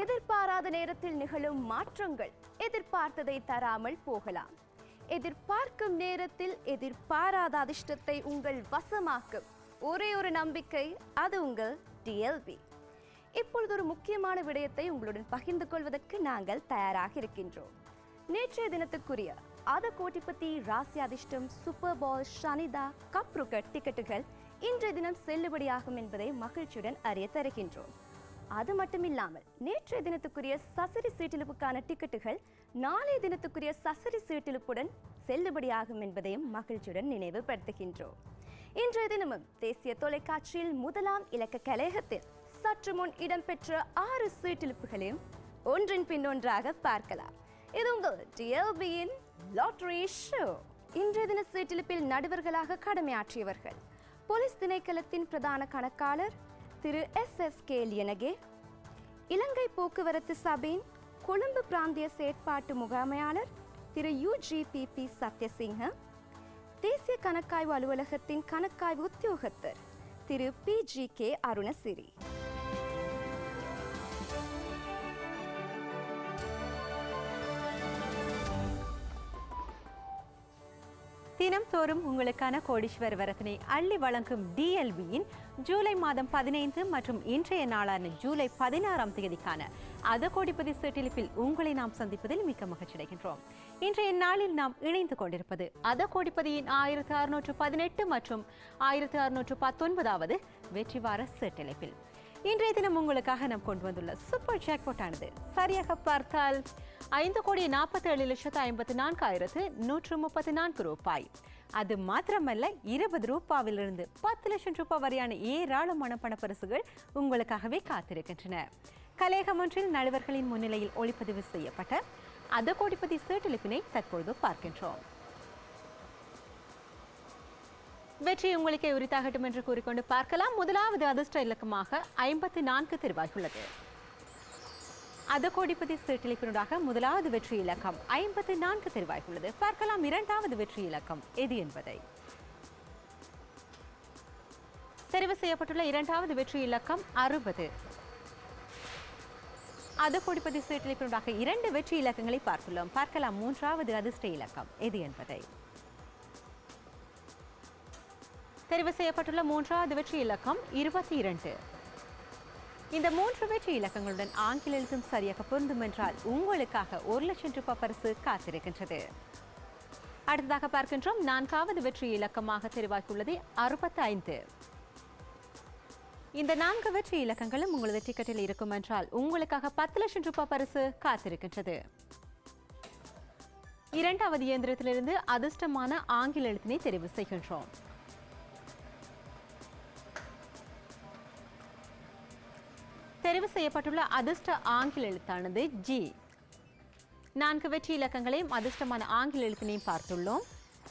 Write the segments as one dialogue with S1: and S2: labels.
S1: எதிர்பாராத நேரத்தில் நிகழும் மாற்றங்கள் எதிர்பார்த்ததை தராமல் போகலாம் எதிர்பார்க்கும் நேரத்தில் எதிர்பாராத அதிர்ஷ்டத்தை உங்கள் வசமாக்கும் ஒரே ஒரு நம்பிக்கை அது உங்கள் டிஎல்பி இப்பொழுது ஒரு முக்கியமான விடயத்தை உங்களுடன் பகிர்ந்து கொள்வதற்கு நாங்கள் தயாராக இருக்கின்றோம் நேற்றைய தினத்துக்குரிய அத கோட்டிபதி ராசி அதிர்ஷ்டம் சூப்பர் பால் ஷனிதா கப் ருக்கட் டிக்கெட்டுகள் இன்றைய தினம் செல்லுபடியாகும் என்பதை மகிழ்ச்சியுடன் அறிய தருகின்றோம் அது மட்டுமில்லாமல் நேற்றைய தினத்துக்குரிய சசரி சீட்டிலுப்புக்கான டிக்கெட்டுகள் நாளைய தினத்துக்குரிய சசரி சீட்டிலுப்புடன் செல்லுபடியாகும் என்பதையும் மகிழ்ச்சியுடன் நினைவுபடுத்துகின்றோம் இன்றைய தினமும் தேசிய தொலைக்காட்சியில் முதலாம் இலக்க கலையகத்தில் சற்று முன் இடம்பெற்ற ஆறு சீட்டிலுப்புகளையும் ஒன்றின் பின் ஒன்றாக பார்க்கலாம் இது உங்கள் டிஎல்பியின் லாட்டரி ஷோ இன்றைய தின சீட்டிலிப்பில் நடுவர்களாக கடமையாற்றியவர்கள் போலீஸ் திணைக்களத்தின் பிரதான கணக்காளர் திரு S S K Liyanage Ilankai போக்குவரத்து சபையின் கொழும்பு பிராந்திய செயற்பாட்டு முகாமையாளர் திரு யுஜிபிபி சத்யசிங்க தேசிய கணக்காய்வு அலுவலகத்தின் கணக்காய்வு உத்தியோகத்தர் திரு பி ஜி கே அருணசிறி
S2: தினம்தோறும் உங்களுக்கான கோடீஸ்வர வரத்தினை அள்ளி வழங்கும் டிஎல்பியின் ஜூலை மாதம் பதினைந்து மற்றும் இன்றைய நாளான ஜூலை பதினாறாம் தேதிக்கான அத கோடிப்பதி சீட்டிலிப்பில் உங்களை நாம் சந்திப்பதில் மிக்க மகிழ்ச்சி அடைகின்றோம் இன்றைய நாளில் நாம் இணைந்து கொண்டிருப்பது அத கோடிப்பதியின் ஆயிரத்து அறுநூற்று பதினெட்டு மற்றும் ஆயிரத்து அறுநூற்று பத்தொன்பதாவது வெற்றி வார சீட்டிலிப்பில் இன்றைய தினம் உங்களுக்காக நாம் கொண்டு வந்துள்ள சூப்பர் ஜாக்பாட் ஆனது சரியாக பார்த்தால் ஐந்து கோடி நாற்பத்தி ஏழு லட்சத்து ஐம்பத்தி நான்காயிரத்து நூற்று முப்பத்தி நான்கு ரூபாய் அது மாத்திரமல்ல இருபது ரூபாவிலிருந்து பத்து லட்சம் ரூபாய் வரையான ஏராளமான பணப்பரிசுகள் உங்களுக்காகவே காத்திருக்கின்றன கலையகம் ஒன்றில் நடுவர்களின் முன்னிலையில் ஒளிப்பதிவு செய்யப்பட்ட அத கோடிப்பதி சீட்டெழுப்பினை தற்பொழுது பார்க்கின்றோம் வெற்றி உங்களுக்கே உரித்தாகட்டும் என்று கூறிக்கொண்டு பார்க்கலாம் முதலாவது அதிர்ஷ்ட இலக்கமாக ஐம்பத்தி நான்கு தெரிவாகியுள்ளது அத கோடிப்பதி சீட்டளிப்பினூடாக முதலாவது வெற்றி இலக்கம் ஐம்பத்தி நான்கு தெரிவாகியுள்ளது பார்க்கலாம் இரண்டாவது வெற்றி இலக்கம் எது என்பதை தெரிவு செய்யப்பட்டுள்ள இரண்டாவது வெற்றி இலக்கம் அறுபது அத கோடிப்பதி சீட்டளிப்பினூடாக இரண்டு வெற்றி இலக்கங்களை பார்த்துள்ளோம் பார்க்கலாம் மூன்றாவது அதிர்ஷ்ட இலக்கம் எது என்பதை தெரிவு செய்யப்பட்டுள்ள மூன்றாவது வெற்றி இலக்கம் இருபத்தி இரண்டு இந்த மூன்று வெற்றி இலக்கங்களுடன் ஆங்கில எழுத்தும் சரியாக பொருந்தும் என்றால் உங்களுக்காக ஒரு லட்சம் ரூபாய் பரிசு காத்திருக்கின்றது அடுத்ததாக பார்க்கின்றோம் நான்காவது வெற்றி இலக்கமாக தெரிவாகியுள்ளது அறுபத்தி ஐந்து இந்த நான்கு வெற்றி இலக்கங்களும் உங்களது டிக்கெட்டில் இருக்கும் என்றால் உங்களுக்காக பத்து லட்சம் ரூபாய் பரிசு காத்திருக்கின்றது இரண்டாவது இயந்திரத்திலிருந்து அதிர்ஷ்டமான ஆங்கில எழுத்தினை தெரிவு செய்கின்றோம் தெரிவு செய்யப்பட்டுள்ள அதிர்ஷ்ட ஆங்கில எழுத்தானது ஜி நான்கு வெற்றி இலக்கங்களையும் அதிர்ஷ்டமான ஆங்கில எழுத்தினையும் பார்த்துள்ளோம்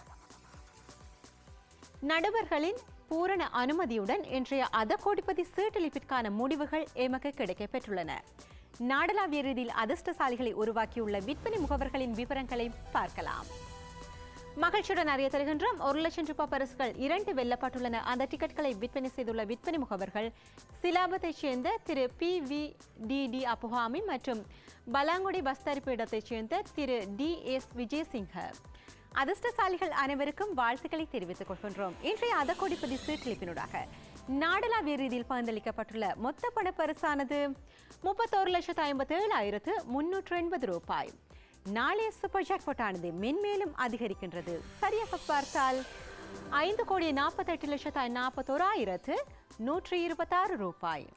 S2: நடுவர்களின் பூரண அனுமதியுடன் இன்றைய அத கோடிப்பதி சீட்டளிப்பிற்கான முடிவுகள் எமக்கு கிடைக்கப்பெற்றுள்ளன நாடளாவிய ரீதியில் அதிர்ஷ்டசாலிகளை உருவாக்கியுள்ள விற்பனை முகவர்களின் விவரங்களை பார்க்கலாம் மகிழ்ச்சியுடன் அறிய தருகின்றோம் ஒரு லட்சம் ரூபாய் பரிசுகள் இரண்டு வெல்லப்பட்டுள்ளன அந்த டிக்கெட்களை விற்பனை செய்துள்ள விற்பனை முகவர்கள் சிலாபத்தைச் சேர்ந்த திரு P V D D Appuhamy மற்றும் பலாங்குடி பஸ்தரிப்பீடத்தைச் சேர்ந்த திரு டி எஸ் விஜயசிங்க அதிர்ஷ்டசாலிகள் அனைவருக்கும் வாழ்த்துக்களை தெரிவித்துக் கொள்கின்றோம் இன்றைய அதக்கொடிப்பதி சீட்டளிப்பினூடாக நாடளாவிய ரீதியில் பகிர்ந்தளிக்கப்பட்டுள்ள மொத்த பண பரிசானது முப்பத்தோரு லட்சத்து ஐம்பத்தி ஏழாயிரத்து முன்னூற்று எண்பது ரூபாய் நாளைய சூப்பர் ஜாக்பாட் ஆனது மென்மேலும் அதிகரிக்கின்றது சரியாக பார்த்தால் ஐந்து கோடி நாற்பத்தெட்டு லட்சத்து நாற்பத்தோராயிரத்து நூற்றி இருபத்தாறு ரூபாய்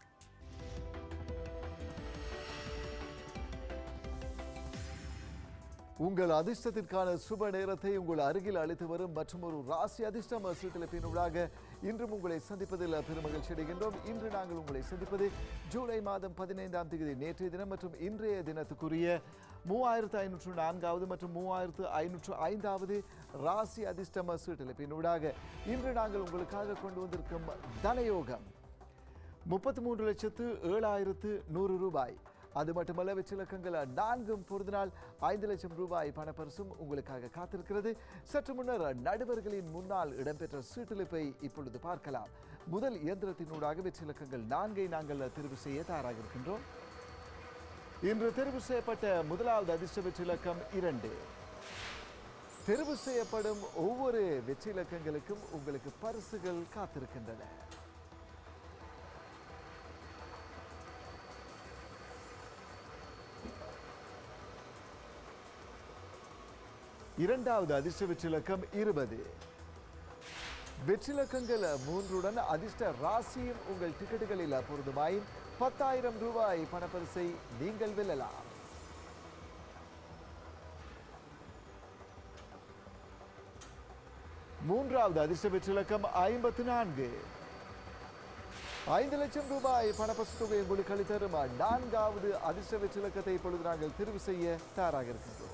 S3: உங்கள் அதிர்ஷ்டத்திற்கான சுப நேரத்தை உங்கள் அருகில் அழைத்து வரும் மற்றும் ஒரு ராசி அதிர்ஷ்டம் சீட்டளிப்பினூடாக இன்றும் உங்களை சந்திப்பதில் பெருமகிழ்ச்சி அடைகின்றோம் இன்று நாங்கள் உங்களை சந்திப்பது ஜூலை மாதம் பதினைந்தாம் தேதி நேற்றைய தினம் மற்றும் இன்றைய தினத்துக்குரிய மூவாயிரத்து ஐநூற்று நான்காவது மற்றும் மூவாயிரத்து ஐநூற்று ஐந்தாவது ராசி அதிர்ஷ்டம் சீட்டளிப்பினூடாக இன்று நாங்கள் உங்களுக்காக கொண்டு வந்திருக்கும் தனயோகம் முப்பத்தி மூன்று லட்சத்து ஏழாயிரத்து நூறு ரூபாய் அது மட்டுமல்ல வெற்றிலக்கங்கள் நான்கும் பொருந்தினால் ஐந்து லட்சம் ரூபாய் பணப்பரிசும் உங்களுக்காக காத்திருக்கிறது சற்று முன்னர் நடுவர்களின் முன்னால் இடம்பெற்ற சீட்டிலிப்பை இப்பொழுது பார்க்கலாம் முதல் இயந்திரத்தினூடாக வெற்றிலக்கங்கள் நான்கை நாங்கள் தெரிவு செய்ய தயாராக இருக்கின்றோம் இன்று தெரிவு செய்யப்பட்ட முதலாவது அதிர்ஷ்ட வெற்றி இலக்கம் இரண்டு தெரிவு செய்யப்படும் ஒவ்வொரு வெற்றி இலக்கங்களுக்கும் உங்களுக்கு பரிசுகள் காத்திருக்கின்றன இரண்டாவது அதிர்ஷ்ட வெற்றி இலக்கம் இருபது வெற்றிலக்கங்கள் மூன்றுடன் அதிர்ஷ்ட ராசியும் உங்கள் டிக்கெட்டுகளில் பொருந்துமாயின் பத்தாயிரம் ரூபாய் பணப்பரிசை நீங்கள் வெல்லலாம் மூன்றாவது அதிர்ஷ்ட வெற்றிலக்கம் ஐம்பத்து நான்கு ஐந்து லட்சம் ரூபாய் பணப்பரிசு தொகை உங்களுக்கு அளித்தரும் நான்காவது அதிர்ஷ்ட வெற்றிலக்கத்தை இப்பொழுது நாங்கள் தெரிவு செய்ய தயாராக இருக்கின்றோம்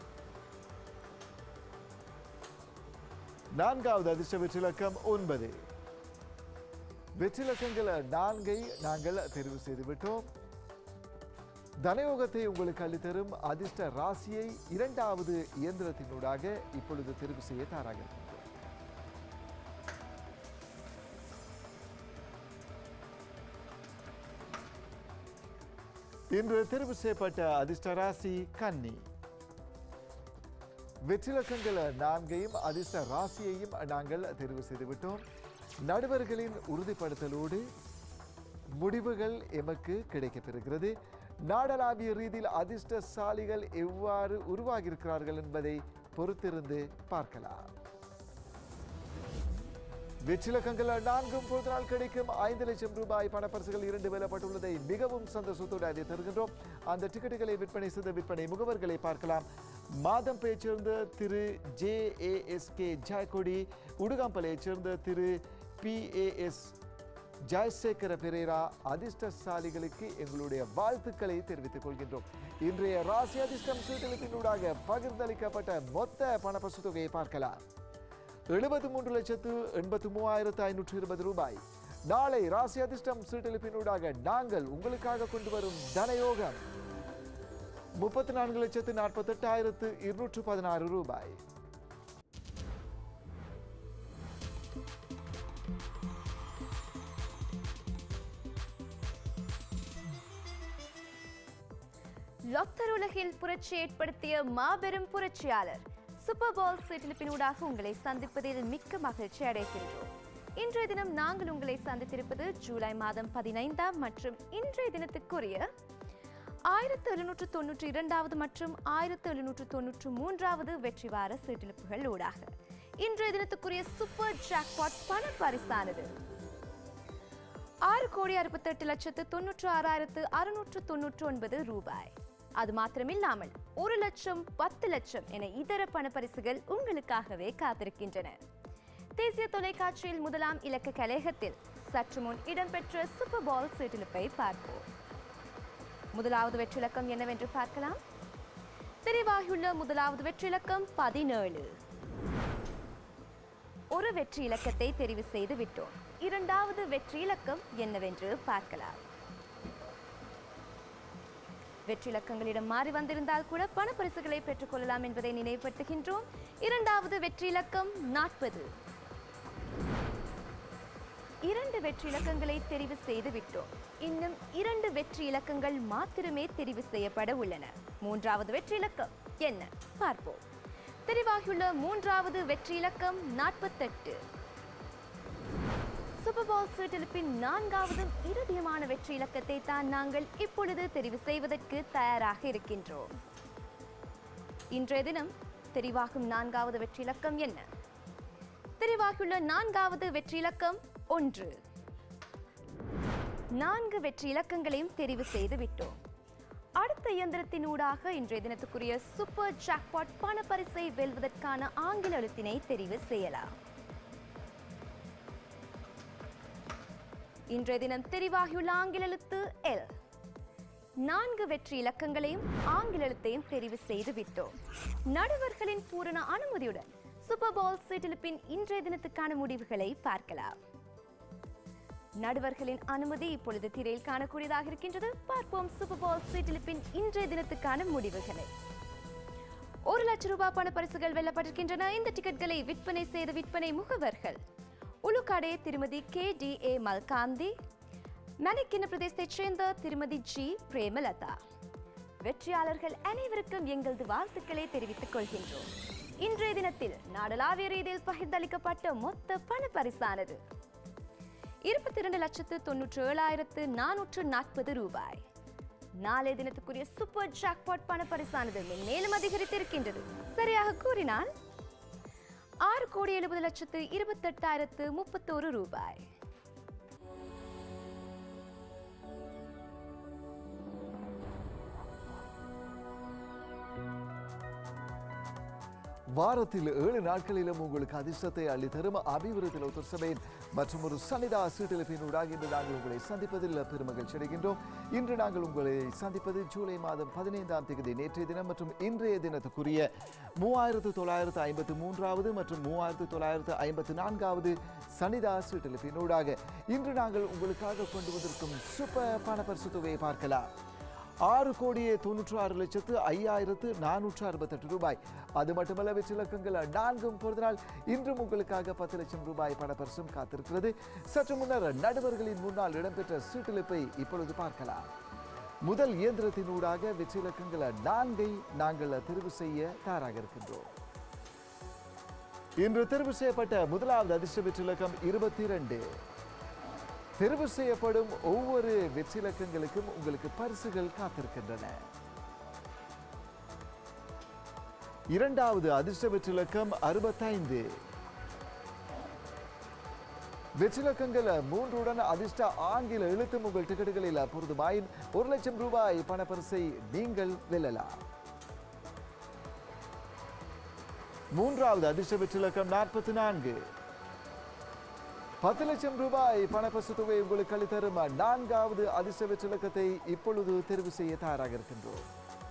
S3: நான்காவது அதிர்ஷ்ட வெற்றிலக்கம் ஒன்பது வெற்றிலக்கங்கள் நான்கை நாங்கள் தெரிவு செய்து விட்டோம் தனயோகத்தை உங்களுக்கு அளித்தரும் அதிர்ஷ்ட ராசியை இரண்டாவது இயந்திரத்தினூடாக இப்பொழுது தெரிவு செய்ய தயாராக இருக்கின்றோம் இன்று தெரிவு செய்யப்பட்ட அதிர்ஷ்ட ராசி கன்னி வெற்றிலக்கங்கள் நான்கையும் அதிர்ஷ்ட ராசியையும் நாங்கள் தெரிவு செய்து விட்டோம் நடுவர்களின் உறுதிப்படுத்தலோடு முடிவுகள் எமக்கு கிடைக்கப்பெறுகிறது நாடளாவிய ரீதியில் அதிர்ஷ்டசாலிகள் எவ்வாறு உருவாகியிருக்கிறார்கள் என்பதை பொறுத்திருந்து பார்க்கலாம் வெற்றிலக்கங்கள் நான்கும் பொழுது நாள் கிடைக்கும் ஐந்து லட்சம் ரூபாய் பணப்பரிசுகள் இரண்டு வெல்லப்பட்டுள்ளதை மிகவும் சந்தோஷத்தோடு அதை தருகின்றோம் அந்த டிக்கெட்டுகளை விற்பனை செய்த விற்பனை முகவர்களை பார்க்கலாம் மாதம் சேர்ந்த திரு J A S K Jayakody உடுகாம்பலையைச் சேர்ந்த திரு P A S Jayasekara Perera அதிர்ஷ்டசாலிகளுக்கு எங்களுடைய வாழ்த்துக்களை தெரிவித்துக் கொள்கின்றோம் இன்றைய ராசி அதிர்ஷ்டம் சீட்டளிப்பினூடாக பகிர்ந்தளிக்கப்பட்ட மொத்த பணப்பசு தொகையை பார்க்கலாம் எழுபத்தி மூன்று லட்சத்து எண்பத்தி மூவாயிரத்து ஐநூற்று இருபது ரூபாய் நாளை ராசி அதிர்ஷ்டம் சீட்டளிப்பினூடாக நாங்கள் உங்களுக்காக கொண்டு வரும் தனயோகம் முப்பத்தி நான்கு லட்சத்து நாற்பத்தெட்டாயிரத்து இருநூற்று பதினாறு ரூபாய்
S1: லொத்தர் உலகில் புரட்சி ஏற்படுத்திய மாபெரும் புரட்சியாளர் சூப்பர் பால் சீட்டிலிப்பினூடாக உங்களை சந்திப்பதில் மிக்க மகிழ்ச்சி அடைகின்றோம் இன்றைய தினம் நாங்கள் உங்களை சந்தித்திருப்பது ஜூலை மாதம் பதினைந்தாம் மற்றும் இன்றைய தினத்துக்குரிய ஆயிரத்து எழுநூற்று தொன்னூற்றி இரண்டாவது மற்றும் ஆயிரத்து எழுநூற்று தொன்னூற்று மூன்றாவது வெற்றி வார சீட்டிலிப்புகள் ஊடாக இன்றைய தினத்துக்குரிய சூப்பர் ஜாக்பாட் பண பரிசானது ஆறு கோடி அறுபத்தெட்டு லட்சத்து தொன்னூற்று ஆறாயிரத்து அறுநூற்று தொன்னூற்று ஒன்பது ரூபாய் அது மாத்திரமில்லாமல் ஒரு லட்சம் பத்து லட்சம் என இதர பணப்பரிசுகள் உங்களுக்காகவே காத்திருக்கின்றன தேசிய தொலைக்காட்சியில் முதலாம் இலக்க கலையகத்தில் சற்று முன் இடம்பெற்ற சூப்பர் பால் சீட்டிலிப்பை பார்ப்போம் முதலாவது வெற்றிலக்கம் என்னவென்று பார்க்கலாம் தெரிவாகியுள்ள முதலாவது வெற்றிலக்கம் பதினேழு ஒரு வெற்றி இலக்கத்தை தெரிவு செய்து விட்டோம் இரண்டாவது வெற்றி இலக்கம் என்னவென்று பார்க்கலாம் வெற்றி இலக்கங்களிடம் மாறி வந்திருந்தால் கூட பணப்பரிசுகளை பெற்றுக்கொள்ளலாம் என்பதை நினைவுபடுத்துகின்றோம் இரண்டாவது வெற்றி இலக்கம் நாற்பது இரண்டு வெற்றி இலக்கங்களை தெரிவு செய்து விட்டோம் இன்னும் இரண்டு வெற்றி இலக்கங்கள் மாத்திரமே தெரிவு செய்யப்பட உள்ளன மூன்றாவது வெற்றி இலக்கம் என்ன பார்ப்போம் தெரிவாகியுள்ள மூன்றாவது வெற்றி இலக்கம் நாற்பத்தெட்டு சூப்பர் பால் சீட்டெழுப்பின் நான்காவது இறுதியமான வெற்றி இலக்கத்தை தான் நாங்கள் இப்பொழுது தெரிவு செய்வதற்கு தயாராக இருக்கின்றோம் இன்றைய தினம் தெரிவாகும் நான்காவது வெற்றி இலக்கம் என்ன தெரிவாகியுள்ள நான்காவது வெற்றி இலக்கம் ஒன்று நான்கு வெற்றி இலக்கங்களையும் தெரிவு செய்து விட்டோம் அடுத்த இயந்திரத்தினூடாக இன்றைய தினத்துக்குரிய சூப்பர் ஜாக்பாட் பணப்பரிசை வெல்வதற்கான ஆங்கில எழுத்தினை தெரிவு செய்யலாம் இன்றைய தினம் தெரிவாகியுள்ள ஆங்கில எழுத்து எல் நான்கு வெற்றி இலக்கங்களையும் ஆங்கில எழுத்தையும் தெரிவு செய்து விட்டோம் நடுவர்களின் பூரண அனுமதியுடன் சூப்பர் பால் சீட்டிலிப்பின் இன்றைய தினத்துக்கான முடிவுகளை பார்க்கலாம் நடுவர்களின் அனுமதி இப்பொழுது திரையில் காணக்கூடியதாக இருக்கின்றது பார்ப்போம் சூப்பர் பால் சீட்டிலிப்பின் இன்றைய தினத்துக்கான முடிவுகளை ஒரு லட்சம் ரூபாய் பண பரிசுகள் வெல்லப்பட்டிருக்கின்றன இந்த டிக்கெட்களை விற்பனை செய்த விற்பனை முகவர்கள் உளுக்காடே திருமதி கே டி ஏ மல்காந்தி மணிக்கின பிரதேசத்தைச் சேர்ந்த திருமதி ஜி பிரேமலதா வெற்றியாளர்கள் அனைவருக்கும் எங்களது வாழ்த்துக்களை தெரிவித்துக் கொள்கின்றோம் இன்றைய தினத்தில் நாடளாவிய ரீதியில் பகிர்ந்தளிக்கப்பட்ட மொத்த பண பரிசானது இருபத்தி இரண்டு லட்சத்து தொன்னூற்று ஏழாயிரத்து நானூற்று நாற்பது ரூபாய் நாளைய தினத்துக்குரிய சூப்பர் ஜாக்பாட் பண பரிசானது மேலும் அதிகரித்திருக்கின்றது சரியாக கூறினால் ஆறு கோடி எழுபது லட்சத்து இருபத்தெட்டாயிரத்து முப்பத்தோரு ரூபாய்
S3: வாரத்தில் ஏழு நாட்களிலும் உங்களுக்கு அதிர்ஷ்டத்தை அள்ளித்தரும் அபிவிருத்தி லோத்தர் சபையின் மற்றும் ஒரு சனிதா சீட்டெழுப்பினூடாக இன்று நாங்கள் உங்களை சந்திப்பதில் பெருமகிழ்ச்சி அடைகின்றோம் இன்று நாங்கள் உங்களை சந்திப்பது ஜூலை மாதம் பதினைந்தாம் தேதி நேற்றைய தினம் மற்றும் இன்றைய தினத்துக்குரிய மூவாயிரத்து தொள்ளாயிரத்து ஐம்பத்து மூன்றாவது மற்றும் மூவாயிரத்து தொள்ளாயிரத்து ஐம்பத்து நான்காவது சனிதா சீட்டெழுப்பினூடாக இன்று நாங்கள் உங்களுக்காக கொண்டு வந்திருக்கும் சூப்பர் பணப்பரிசு தொகையை பார்க்கலாம் ஆறு கோடியே தொன்னூற்று ஆறு லட்சத்து ஐயாயிரத்து நானூற்று அறுபத்தெட்டு ரூபாய் அது மட்டுமல்ல வெற்றிலக்கங்கள் நான்கும் பொறுத்தனால் இன்றும் உங்களுக்காக பத்து லட்சம் ரூபாய் பணப்பரிசும் காத்திருக்கிறது சற்று முன்னர் நடுவர்களின் முன்னால் இடம்பெற்ற சீட்டிழப்பை இப்பொழுது பார்க்கலாம் முதல் இயந்திரத்தினூடாக வெற்றிலக்கங்கள் நான்கை நாங்கள் தெரிவு செய்ய தயாராக இருக்கின்றோம் இன்று தெரிவு செய்யப்பட்ட முதலாவது அதிர்ஷ்ட வெற்றிலக்கம் இருபத்தி இரண்டு தெரிவு செய்யப்படும் ஒவ்வொரு வெற்றிலக்கங்களுக்கும் உங்களுக்கு பரிசுகள் காத்திருக்கின்றன இரண்டாவது அதிர்ஷ்ட வெற்றிலக்கம் அறுபத்தைந்து வெற்றிலக்கங்கள் மூன்றுடன் அதிர்ஷ்ட ஆங்கில எழுத்து உங்கள் டிக்கெட்டுகளில் பொருதுமாயின் ஒரு லட்சம் ரூபாய் பணப்பரிசை நீங்கள் வெல்லலாம் மூன்றாவது அதிர்ஷ்ட வெற்றிலக்கம் நாற்பத்தி நான்கு பத்து லட்சம் ரூபாய் பணப்பரிசு தொகை உங்களுக்கு அளித்தரும் நான்காவது அதிர்ஷ்ட வெற்றிலக்கத்தை இப்பொழுது தெரிவு செய்ய தயாராக இருக்கின்றோம்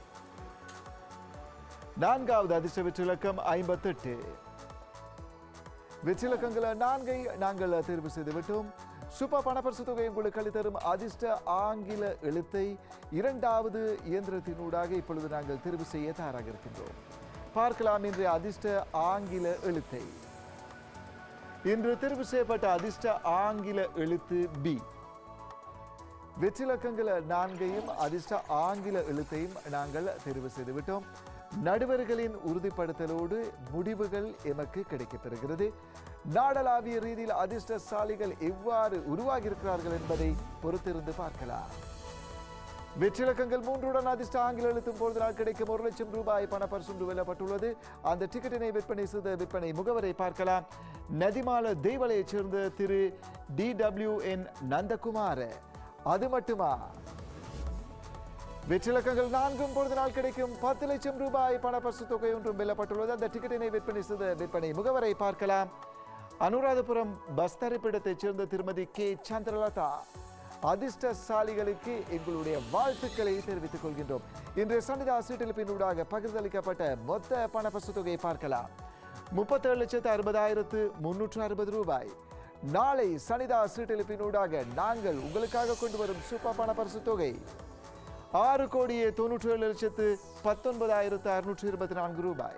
S3: நான்காவது அதிர்ஷ்ட வெற்றிலக்கம் ஐம்பத்தெட்டு வெற்றிலக்கங்கள நான்கை நாங்கள் தேர்வு செய்து விட்டோம் சூப்பர் பணப்பரிசு தொகை உங்களுக்கு அளித்தரும் அதிர்ஷ்ட ஆங்கில எழுத்தை இரண்டாவது இயந்திரத்தினூடாக இப்பொழுது நாங்கள் தேர்வு செய்ய தயாராக இருக்கின்றோம் பார்க்கலாம் இன்றைய அதிர்ஷ்ட ஆங்கில எழுத்தை இன்று தெரிவு செய்யப்பட்ட அதிர்ஷ்ட ஆங்கில எழுத்து பி வெற்றிலக்கங்கள நான்கையும் அதிர்ஷ்ட ஆங்கில எழுத்தையும் நாங்கள் தெரிவு செய்து விட்டோம் நடுவர்களின் உறுதிப்படுத்தலோடு முடிவுகள் எமக்கு கிடைக்கப்பெறுகிறது நாடளாவிய ரீதியில் அதிர்ஷ்டசாலிகள் எவ்வாறு உருவாகி இருக்கிறார்கள் என்பதை பொறுத்திருந்து பார்க்கலாம் வெற்றிலக்கங்கள் மூன்றுடன் அதிர்ஷ்ட ஆங்கில எழுத்தும் பொழுதுனால் கிடைக்கும் ஒரு லட்சம் ரூபாய் பண பரிசு வெல்லப்பட்டுள்ளது அந்த டிக்கெட்டினை விற்பனை செய்த விற்பனை முகவரை பார்க்கலாம் நதிமால தெய்வலையைச் சேர்ந்த திரு டி டபிள்யூ என் நந்தகுமார் அது மட்டுமா வெற்றிலக்கங்கள் நான்கும் பொழுது நாள் கிடைக்கும் பத்து லட்சம் ரூபாய் பண பரிசு தொகை ஒன்றும் வெல்லப்பட்டுள்ளது அந்த டிக்கெட்டினை விற்பனை செய்த விற்பனை முகவரை பார்க்கலாம் அனுராதபுரம் பஸ் தரிப்பிடத்தைச் சேர்ந்த திருமதி கே சந்திரலதா அதிர்ஷ்டசாலிகளுக்கு எங்களுடைய வாழ்த்துக்களை தெரிவித்துக் கொள்கின்றோம் இன்றைய சனிதா சீட்டெழுப்பினூடாக பகிர்ந்தளிக்கப்பட்ட மொத்த பண பரிசு தொகையை பார்க்கலாம் முப்பத்தேழு லட்சத்து அறுபதாயிரத்து முன்னூற்று அறுபது ரூபாய் நாளை சனிதா சீட்டெழுப்பினூடாக நாங்கள் உங்களுக்காக கொண்டு வரும் சூப்பர் பண பரிசு தொகை ஆறு கோடியே தொன்னூற்றி ஏழு லட்சத்து பத்தொன்பதாயிரத்து அறுநூற்று இருபத்தி நான்கு ரூபாய்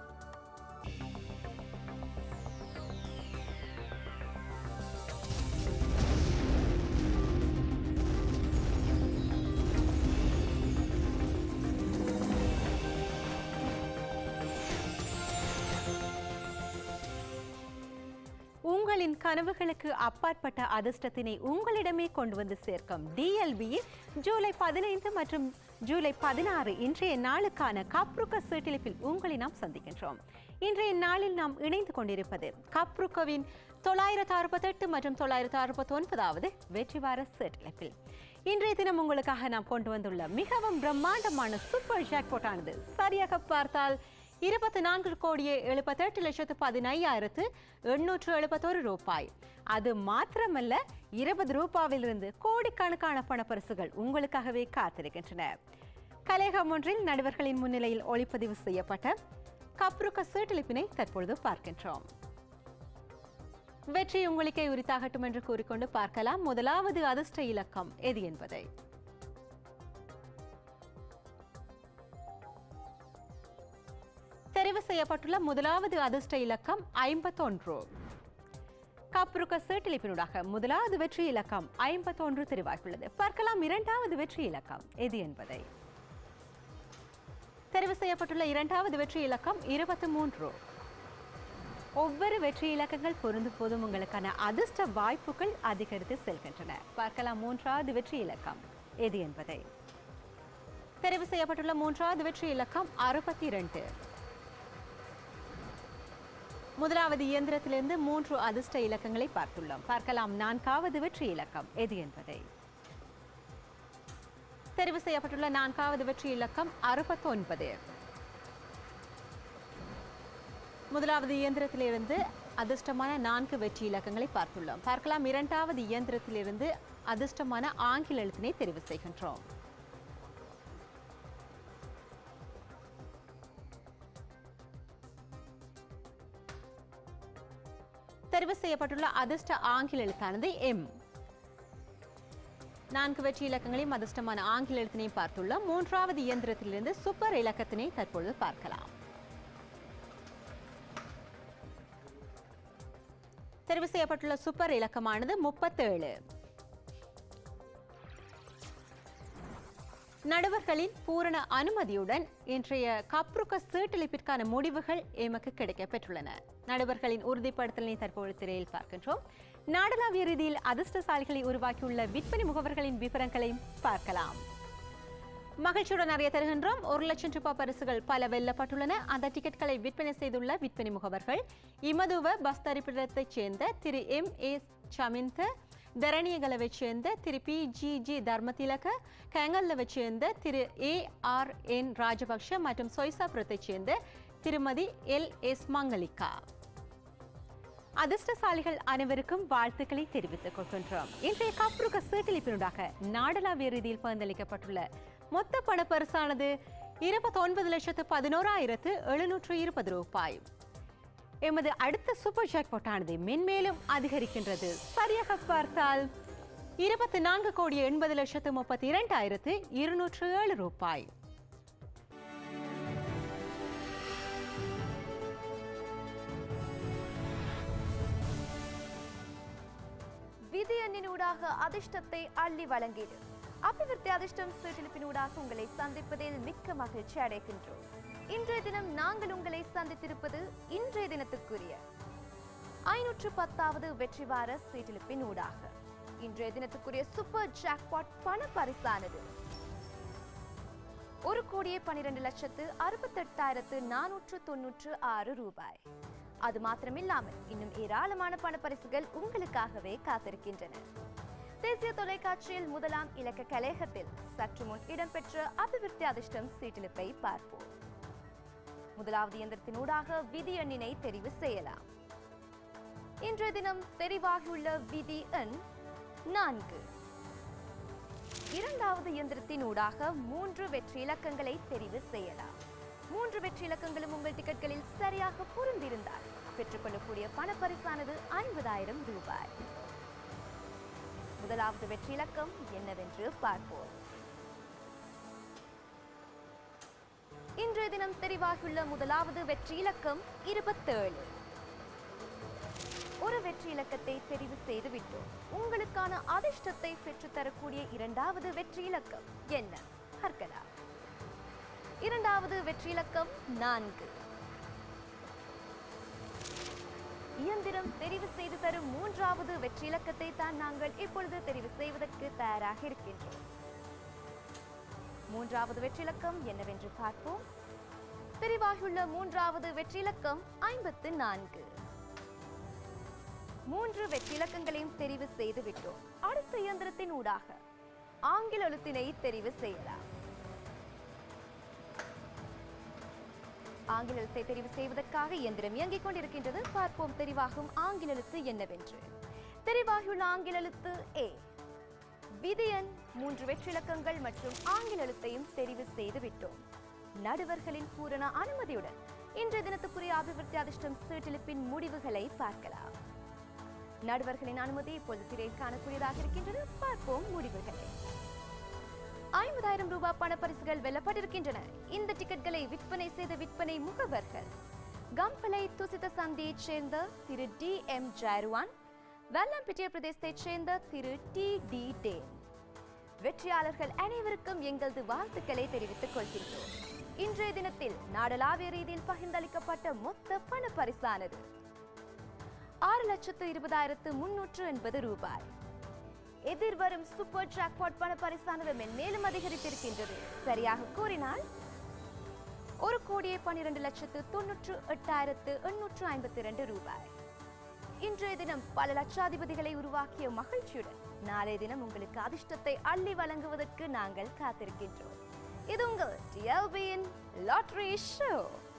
S2: உங்களின் கனவுகளுக்கு அப்பாற்பட்ட அதிர்ஷ்டத்தினை உங்களிடமே கொண்டு வந்து சேர்க்கும் டிஎல்பியில் ஜூலை பதினைந்து மற்றும் ஜூலை பதினாறு இன்றைய நாளுக்கான கப்ருக்க சீட்டிலிப்பில் உங்களை நாம் சந்திக்கின்றோம் இன்றைய நாளில் நாம் இணைந்து கொண்டிருப்பது கப்ருக்கவின் தொள்ளாயிரத்து அறுபத்தெட்டு மற்றும் தொள்ளாயிரத்து அறுபத்தி ஒன்பதாவது வெற்றி வார சீட்டிலிப்பில் இன்றைய தினம் உங்களுக்காக நாம் கொண்டு வந்துள்ள மிகவும் பிரம்மாண்டமான சூப்பர் ஜாக்பாட்டானது சரியாக பார்த்தால் இருபத்தி நான்கு கோடியே எழுபத்தெட்டு லட்சத்து பதினையாயிரத்து எண்ணூற்று எழுபத்தோரு ரூபாய் அது மாத்திரமல்ல இருபது ரூபாவிலிருந்து கோடிக்கணக்கான பணப்பரிசுகள் உங்களுக்காகவே காத்திருக்கின்றன கலையகம் ஒன்றில் நடுவர்களின் முன்னிலையில் ஒளிப்பதிவு செய்யப்பட்ட கப்ருக்க சீட்டளிப்பினை தற்பொழுது பார்க்கின்றோம் வெற்றி உங்களுக்கே உரித்தாகட்டும் என்று கூறிக்கொண்டு பார்க்கலாம் முதலாவது அதிர்ஷ்ட இலக்கம் எது என்பதை தெரிவு செய்யப்பட்டுள்ள முதலாவது அதிர்ஷ்ட இலக்கம் ஐம்பத்தொன்று கப்ருக்க சீட்டளிப்பினூடாக முதலாவது வெற்றி இலக்கம் ஐம்பத்தொன்று தெரிவாகியுள்ளது பார்க்கலாம் இரண்டாவது வெற்றி இலக்கம் எது என்பதை தெரிவு செய்யப்பட்டுள்ள இரண்டாவது வெற்றி இலக்கம் இருபத்தி மூன்று ஒவ்வொரு வெற்றி இலக்கங்கள் பொருந்தும் போதும் உங்களுக்கான அதிர்ஷ்ட வாய்ப்புகள் அதிகரித்து செல்கின்றன பார்க்கலாம் மூன்றாவது வெற்றி இலக்கம் எது என்பதை தெரிவு செய்யப்பட்டுள்ள மூன்றாவது வெற்றி இலக்கம் அறுபத்தி இரண்டு முதலாவது இயந்திரத்திலிருந்து மூன்று அதிர்ஷ்ட இலக்கங்களை பார்த்துள்ளோம் பார்க்கலாம் நான்காவது வெற்றி இலக்கம் எது என்பதை தெரிவு செய்யப்பட்டுள்ள நான்காவது வெற்றி இலக்கம் அறுபத்தொன்பது முதலாவது இயந்திரத்திலிருந்து அதிர்ஷ்டமான நான்கு வெற்றி இலக்கங்களை பார்த்துள்ளோம் பார்க்கலாம் இரண்டாவது இயந்திரத்திலிருந்து அதிர்ஷ்டமான ஆங்கில எழுத்தினை தெரிவு செய்கின்றோம் தெரிவு செய்யப்பட்டுள்ள அதிர்ஷ்ட ஆங்கில எழுத்தானது எம் நான்கு வெற்றி இலக்கங்களையும் அதிர்ஷ்டமான ஆங்கில எழுத்தினையும் பார்த்துள்ளோம் மூன்றாவது இயந்திரத்திலிருந்து சூப்பர் இலக்கத்தினை தற்பொழுது பார்க்கலாம் தெரிவு செய்யப்பட்டுள்ள சூப்பர் இலக்கமானது முப்பத்தேழு நடுவர்களின் பூரண அனுமதியுடன் இன்றைய கப்ருக்க சீட்டளிப்பிற்கான முடிவுகள் எமக்கு கிடைக்கப் பெற்றுள்ளன நடுவர்களின் உறுதிப்படுத்தலினை தற்போது திரையில் பார்க்கின்றோம் நாடளாவிய ரீதியில் அதிர்ஷ்டசாலிகளை உருவாக்கியுள்ள விற்பனை முகவர்களின் விவரங்களையும் பார்க்கலாம் மகிழ்ச்சியுடன் அறிய தருகின்றோம் ஒரு லட்சம் ரூபாய் பரிசுகள் பல வெல்லப்பட்டுள்ளன அந்த டிக்கெட்களை விற்பனை செய்துள்ள விற்பனை முகவர்கள் இமதுவ பஸ் தரிப்பிடத்தைச் சேர்ந்த திரு எம் ஏ சமிந்த தரணியகலவைச் சேர்ந்த திரு பி ஜி ஜி தர்மதிலக கேங்கல்லவைச் சேர்ந்த திரு ஏ ஆர் என் ராஜபக்ஷ மற்றும் சொய்சாபுரத்தைச் சேர்ந்த திருமதி எல் எஸ் மங்கலிகா அதிர்ஷ்டசாலிகள் அனைவருக்கும் வாழ்த்துக்களை தெரிவித்துக் கொள்கின்றோம் இன்றைய கப்ருக சீட்டளிப்பினூடாக நாடளாவிய ரீதியில் பகிர்ந்தளிக்கப்பட்டுள்ள மொத்த பணப்பரிசானது இருபத்தொன்பது லட்சத்து பதினோராயிரத்து எழுநூற்று இருபது ரூபாய் எமது அடுத்த சூப்பர் ஜாக்பாட் ஆனது மென்மேலும் அதிகரிக்கின்றது சரியாக பார்த்தால் இருபத்தி நான்கு கோடி எண்பது லட்சத்து முப்பத்தி இரண்டாயிரத்து இருநூற்று ஏழு ரூபாய்
S1: விதி எண்ணினூடாக அதிர்ஷ்டத்தை அள்ளி வழங்கிடு அபிவிருத்தி அதிர்ஷ்டம் சீட்டிலிப்பினூடாக உங்களை சந்திப்பதில் மிக்க மகிழ்ச்சி அடைகின்றோம் இன்றைய தினம் நாங்கள் உங்களை சந்தித்திருப்பது இன்றைய தினத்துக்குரிய ஐநூற்று பத்தாவது வெற்றி வார சீட்டிலிப்பின் ஊடாக இன்றைய தினத்துக்குரிய சூப்பர் ஜாக்பாட் பண பரிசானது ஒரு கோடியே பனிரெண்டு லட்சத்து அறுபத்தெட்டாயிரத்து நானூற்று தொன்னூற்று ஆறு ரூபாய் அது மாத்திரமில்லாமல் இன்னும் ஏராளமான பணப்பரிசுகள் உங்களுக்காகவே காத்திருக்கின்றன தேசிய தொலைக்காட்சியில் முதலாம் இலக்க கலையகத்தில் சற்று முன் இடம்பெற்ற அபிவிருத்தி அதிர்ஷ்டம் சீட்டிலிப்பை பார்ப்போம் முதலாவது இயந்திரத்தினூடாக விதி எண்ணினை தெரிவு செய்யலாம் இன்றைய தினம் தெரிவாகியுள்ள விதி எண் நான்கு இரண்டாவது இயந்திரத்தினூடாக மூன்று வெற்றி இலக்கங்களை தெரிவு செய்யலாம் மூன்று வெற்றி இலக்கங்களும் உங்கள் டிக்கெட்களில் சரியாக பொருந்திருந்தால் பெற்றுக்கொள்ளக்கூடிய பணப்பரிசானது ஐம்பதாயிரம் ரூபாய் முதலாவது வெற்றி இலக்கம் என்னவென்று பார்ப்போம் இன்றைய தினம் தெரிவாகியுள்ள முதலாவது வெற்றி இலக்கம் இருபத்தேழு ஒரு வெற்றி இலக்கத்தை தெரிவு செய்து விட்டோம் உங்களுக்கான அதிர்ஷ்டத்தை பெற்றுத்தரக்கூடிய இரண்டாவது வெற்றி இலக்கம் என்ன பார்க்கலாம் இரண்டாவது வெற்றி இலக்கம் நான்கு இயந்திரம் தெரிவு செய்து தரும் மூன்றாவது வெற்றி இலக்கத்தை தான் நாங்கள் இப்பொழுது தெரிவு செய்வதற்கு தயாராக இருக்கின்றோம் மூன்றாவது வெற்றி இலக்கம் என்னவென்று பார்ப்போம் தெரிவாகியுள்ள மூன்றாவது வெற்றி இலக்கம் ஐம்பத்து நான்கு மூன்று வெற்றி இலக்கங்களையும் தெரிவு செய்து விட்டோம் அடுத்த இயந்திரத்தின் ஊடாக ஆங்கில எழுத்தினை தெரிவு செய்யலாம் ஆங்கில எழுத்தை தெரிவு செய்வதற்காக இயந்திரம் இயங்கிக் கொண்டிருக்கின்றது பார்ப்போம் தெரிவாகும் ஆங்கில எழுத்து என்னவென்று தெரிவாகியுள்ள ஆங்கில எழுத்து ஏ விதியன் மூன்று வெற்றிலக்கங்கள் மற்றும் ஆங்கில எழுத்தையும் தெரிவு செய்து விட்டோம் நடுவர்களின் பூரண அனுமதியுடன் இன்றைய தினத்துக்குரிய அபிவிருத்தி அதிர்ஷ்டம் சீட்டிலிப்பின் முடிவுகளை பார்க்கலாம் நடுவர்களின் அனுமதி இப்பொழுது திரையில் காணக்கூடியதாக இருக்கின்றது பார்ப்போம் முடிவுகளை ஐம்பதாயிரம் ரூபாய் பணப்பரிசுகள் வெல்லப்பட்டிருக்கின்றன இந்த டிக்கெட்களை விற்பனை செய்த விற்பனை முகவர்கள் கம்பளை துசித சந்தியைச் சேர்ந்த திரு டி எம் ஜாருவான் வெள்ளாம்பிட்டிய பிரதேசத்தைச் சேர்ந்த திரு டி டி டே வெற்றியாளர்கள் அனைவருக்கும் எங்களது வாழ்த்துக்களை தெரிவித்துக் கொள்கின்றோம் இன்றைய தினத்தில் நாடளாவிய ரீதியில் பகிர்ந்தளிக்கப்பட்ட மொத்த பண பரிசானது ஆறு லட்சத்து இருபதாயிரத்து முன்னூற்று எண்பது ரூபாய் எதிர்வரும் சூப்பர் ஜாக்பாட் பண பரிசானது மென்மேலும் அதிகரித்திருக்கின்றது சரியாக கூறினால் ஒரு கோடியே பன்னிரண்டு லட்சத்து தொன்னூற்று எட்டாயிரத்து எண்ணூற்று ஐம்பத்தி இரண்டு ரூபாய் இன்றைய தினம் பல லட்சாதிபதிகளை உருவாக்கிய மகிழ்ச்சியுடன் நாளைய தினம் உங்களுக்கு அதிர்ஷ்டத்தை அள்ளி வழங்குவதற்கு நாங்கள் காத்திருக்கின்றோம் இது உங்கள் டிஎல்பியின் லாட்ரி ஷோ